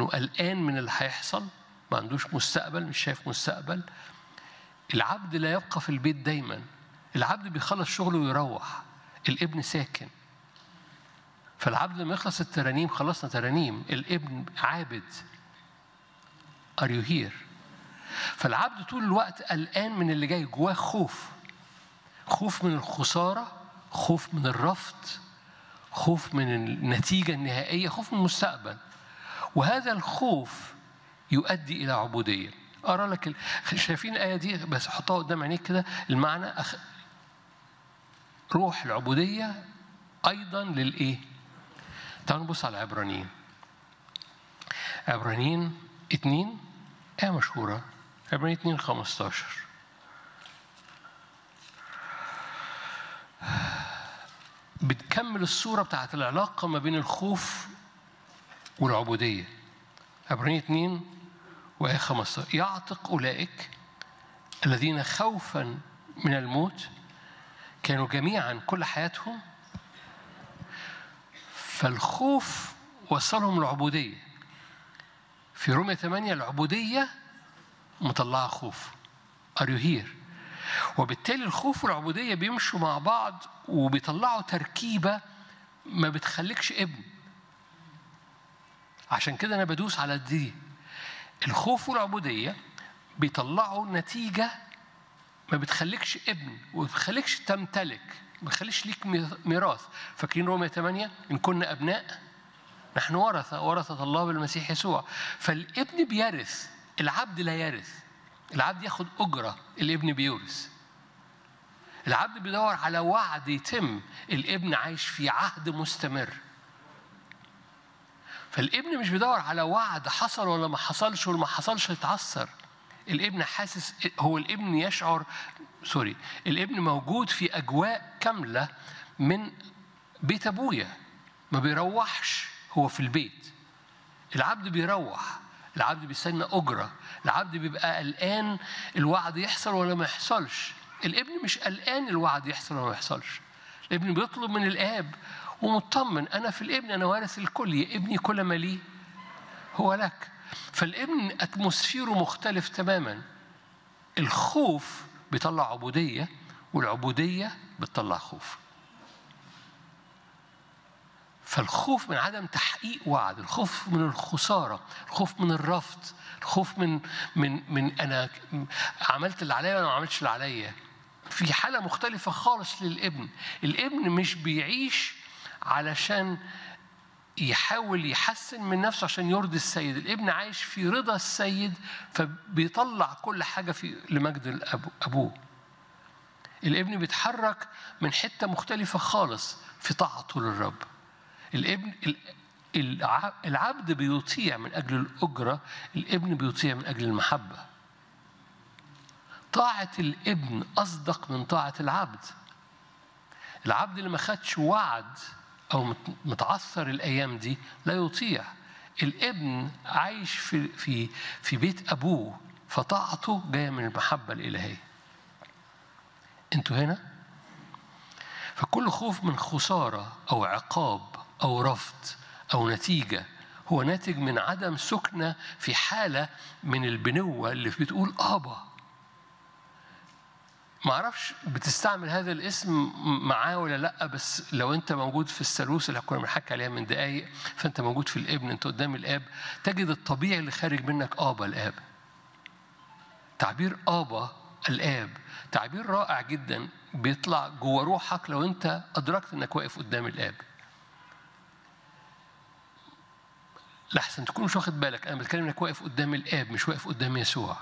انه قلقان من اللي هيحصل ما عندوش مستقبل مش شايف مستقبل العبد لا يبقى في البيت دايما العبد بيخلص شغله ويروح الابن ساكن فالعبد لما يخلص الترانيم خلصنا ترانيم الابن عابد Are you here؟ فالعبد طول الوقت قلقان من اللي جاي جواه خوف خوف من الخسارة خوف من الرفض خوف من النتيجة النهائية خوف من المستقبل وهذا الخوف يؤدي إلى عبودية أرى لك ال... شايفين الآية دي بس حطها قدام عينيك كده المعنى أخ... روح العبودية أيضا للإيه؟ تعالوا نبص على عبرانيين عبرانيين اتنين آية مشهورة عبرانيين اتنين خمستاشر بتكمل الصورة بتاعت العلاقة ما بين الخوف والعبودية عبرانيين اتنين وآية 15 يعتق أولئك الذين خوفا من الموت كانوا جميعا كل حياتهم فالخوف وصلهم العبودية في رومية 8 العبودية مطلعة خوف Are you here؟ وبالتالي الخوف والعبودية بيمشوا مع بعض وبيطلعوا تركيبة ما بتخليكش ابن عشان كده أنا بدوس على دي الخوف والعبودية بيطلعوا نتيجة ما بتخليكش ابن وما بتخليكش تمتلك ما بتخليش ليك ميراث فاكرين رومية 8 إن كنا أبناء نحن ورثة ورثة الله بالمسيح يسوع فالابن بيرث العبد لا يرث العبد ياخد أجرة الابن بيورث العبد بيدور على وعد يتم الابن عايش في عهد مستمر فالابن مش بيدور على وعد حصل ولا ما حصلش ولا ما حصلش يتعثر الابن حاسس هو الابن يشعر سوري الابن موجود في اجواء كامله من بيت ابويا ما بيروحش هو في البيت العبد بيروح العبد بيستنى اجره العبد بيبقى قلقان الوعد يحصل ولا ما يحصلش الابن مش قلقان الوعد يحصل ولا ما يحصلش الابن بيطلب من الاب ومطمن انا في الابن انا وارث الكل يا ابني كل ما لي هو لك فالابن اتموسفيره مختلف تماما الخوف بيطلع عبوديه والعبوديه بتطلع خوف فالخوف من عدم تحقيق وعد الخوف من الخساره الخوف من الرفض الخوف من من من انا عملت اللي عليا ولا ما عملتش اللي عليا في حاله مختلفه خالص للابن الابن مش بيعيش علشان يحاول يحسن من نفسه عشان يرضي السيد الابن عايش في رضا السيد فبيطلع كل حاجة في لمجد أبوه الابن بيتحرك من حتة مختلفة خالص في طاعته للرب الابن العبد بيطيع من أجل الأجرة الابن بيطيع من أجل المحبة طاعة الابن أصدق من طاعة العبد العبد اللي ما خدش وعد أو متعثر الأيام دي لا يطيع الابن عايش في في في بيت أبوه فطاعته جاية من المحبة الإلهية أنتوا هنا؟ فكل خوف من خسارة أو عقاب أو رفض أو نتيجة هو ناتج من عدم سكنة في حالة من البنوة اللي بتقول آبا ما اعرفش بتستعمل هذا الاسم معاه ولا لا بس لو انت موجود في الثالوث اللي كنا بنحكي عليها من دقايق فانت موجود في الابن انت قدام الاب تجد الطبيعي اللي خارج منك ابا الاب تعبير ابا الاب تعبير رائع جدا بيطلع جوه روحك لو انت ادركت انك واقف قدام الاب لحسن تكون مش واخد بالك انا بتكلم انك واقف قدام الاب مش واقف قدام يسوع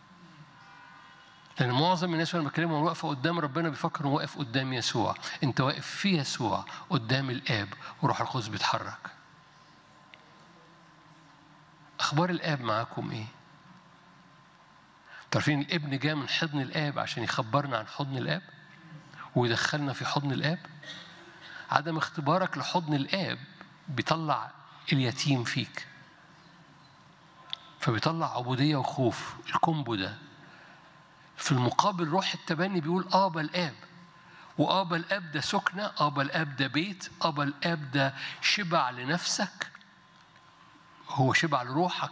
لأن معظم الناس وأنا بكلمهم واقفة قدام ربنا بيفكر إنه واقف قدام يسوع، أنت واقف في يسوع قدام الآب وروح القدس بيتحرك. أخبار الآب معاكم إيه؟ تعرفين الابن جاء من حضن الآب عشان يخبرنا عن حضن الآب ويدخلنا في حضن الآب. عدم اختبارك لحضن الآب بيطلع اليتيم فيك. فبيطلع عبودية وخوف، الكومبو ده في المقابل روح التبني بيقول ابا الاب وابا الاب ده سكنه ابا الاب ده بيت ابا الاب ده شبع لنفسك هو شبع لروحك